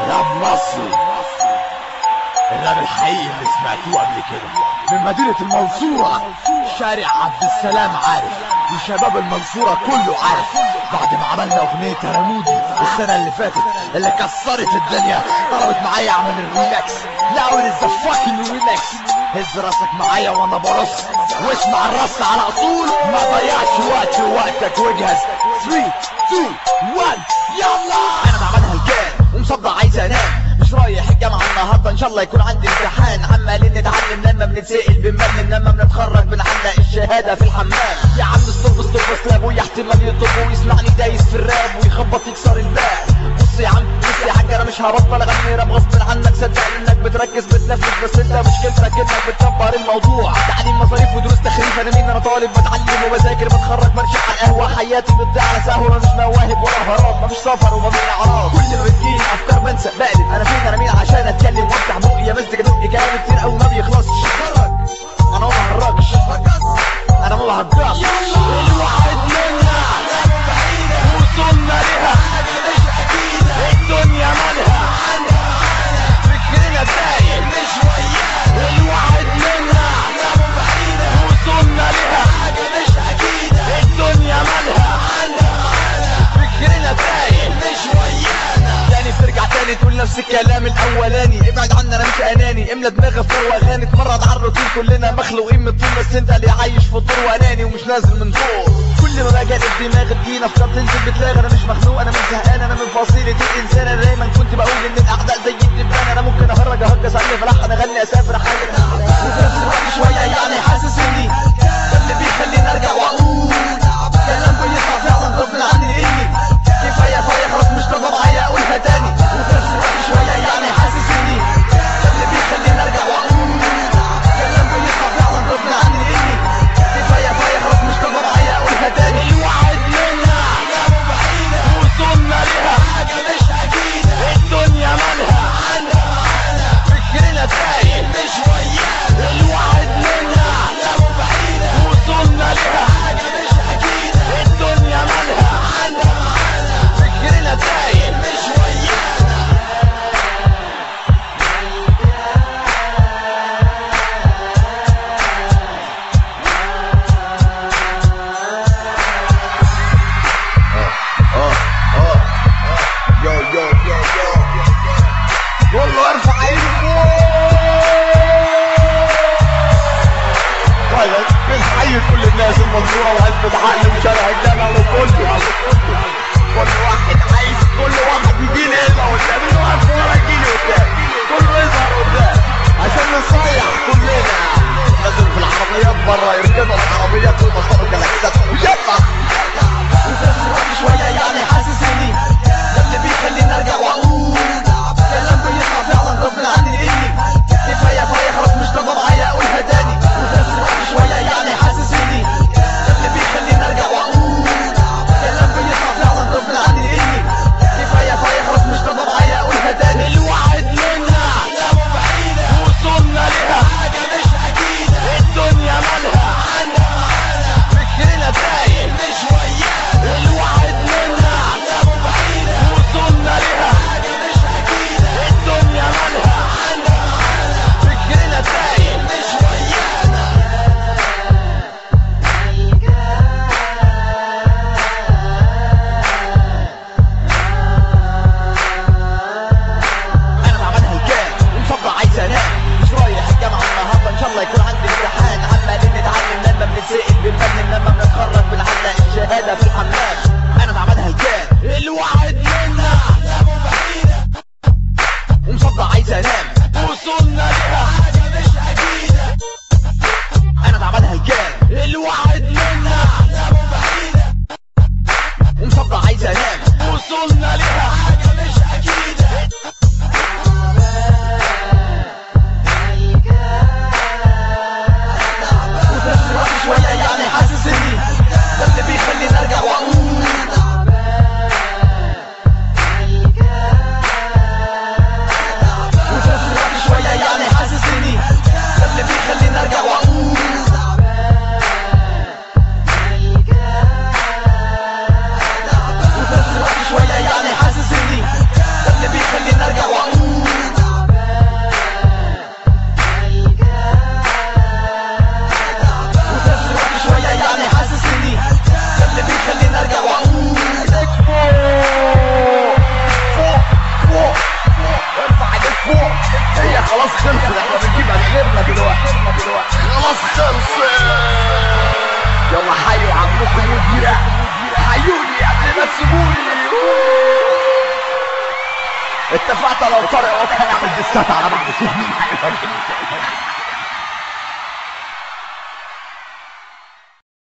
راب مصري الراب الحقيقي اللي سمعتوه قبل كده من مدينة المنصورة شارع عبد السلام عارف وشباب المنصورة كله عارف بعد ما عملنا اغنية رمودي السنة اللي فاتت اللي كسرت الدنيا طلبت معايا اعمل الريماكس لا وين ذا فاكينج ريماكس هز راسك معايا وانا برص واسمع الرص على طول ما ضيعش وقت وقتك واجهز 3 2 1 يلا انا بعملها الجان ومصدع عايز انام مش رايح الجامعة النهاردة ان شاء الله يكون عندي امتحان عمالين نتعلم لما بنتسأل بنملم لما بنتخرج بنعلق الشهادة في الحمام يا عم ستوب ستوب سلاب ويا احتمال يطلب ويسمعني دايس في الراب ويخبط يكسر الباب بص يا عم بص يا حاج انا مش هبطل اغني راب غصب عنك صدقني انك بتركز بتنفذ بس انت مشكلتك انك بتكبر الموضوع تعليم مصاريف ودروس تخريف انا مين انا طالب بتعلم وبذاكر بتخرج برشح على القهوة حياتي بتضيع على سهو انا مش مواهب ولا مهارات مفيش سفر ومفيش اعراض كل ما بتجيني افكار بنسى بقلب انا فين انا مين عشان اتكلم وافتح بقي مزج ادق كلام كتير قوي ما بيخلصش انا ما بهرجش انا ما بهرجش الواحد منا وصلنا لها الدنيا مالها فكرنا تايه الواحد منا وصلنا لها الدنيا مالها فكرنا تايه تاني بترجع تاني تقول نفس الكلام الاولاني ابعد عنا انا مش اناني املى دماغي فطور واغاني اتمرد على الروتين كلنا مخلوقين من الطين بس انت اللي عايش في الدور واناني ومش نازل من فوق كل ما بجد دماغي تجينا افكار تنزل بتلاقي انا مش مخنوق انا مش زهقان انا من فصيلة الانسان انا دايما كنت بقول ان الاعداء زي الدبان انا ممكن اهرج اهجس علي فلحن اغني اسافر حاجه وفي نفس الوقت شويه يعني حاسس اني ده اللي بيخليني ارجع واقول كلام بيطلع فعلا غصب عني اني كفايه فايق خلاص مش طالبه معايا اقولها تاني وفي نفس الوقت شويه يعني حاسس اني ده اللي بيخليني ارجع واقول كلام بيطلع فعلا غصب عني اني كفايه فايق خلاص مش طالبه معايا اقولها تاني الواحد منا وصلنا لها الدنيا مالها فكرنا تايه الواحد منا وصلنا لها الدنيا مالها فكرنا تايه Yo, yo, yo, yo. كله ارفع ايدك طيب بنحيي كل الناس المنصورة وقلب عقل وشارع الجامع وكله كل واحد عايز كل واحد يجي لي هنا قدام اللي واقف ورا يجي لي قدام كله يظهر قدام عشان نصيح كلنا لازم في العربيات بره يركبوا العربيات ويبطلوا جلاكسات ويلا شوية يعني حاسس اني ده اللي بيخليني ارجع واقول كلام بيطلع فعلا غصب عني اني كفاية فاية خلاص مش طالبة معايا اقولها تاني شوية يعني حاسس اني ده اللي بيخليني ارجع واقول كلام بيطلع فعلا غصب عني اني كفاية فاية خلاص مش طالبة معايا اقولها تاني الواحد منا وصلنا لها الدنيا مالها فكرنا تايه الواحد منا وصلنا لها الدنيا مالها فكرنا تايه انا بعملها الجان ومصدع عايز انام مش رايح الجامعه النهارده ان شاء الله يكون عندي امتحان عمالين نتعلم لما بنتسال بنفنن لما بنتخرج بنعلق الشهاده في الحمام انا بعملها الجان الواحد منا ومصدع عايز انام وصلنا لها انا بعملها الجان الواحد منا ومصدع عايز انام وصلنا لها وفي نفس الوقت شوية يعني حاسس اني ده اللي بيخليني ارجع واقول خلصت احنا بنجيب اخرنا دلوقتي خلاص خلصت يلا حيوا عمكم والجيران حيوني قبل ما تسيبوني اتفقت لو طارق وكان يعمل ديسات على بعض مين هيفرق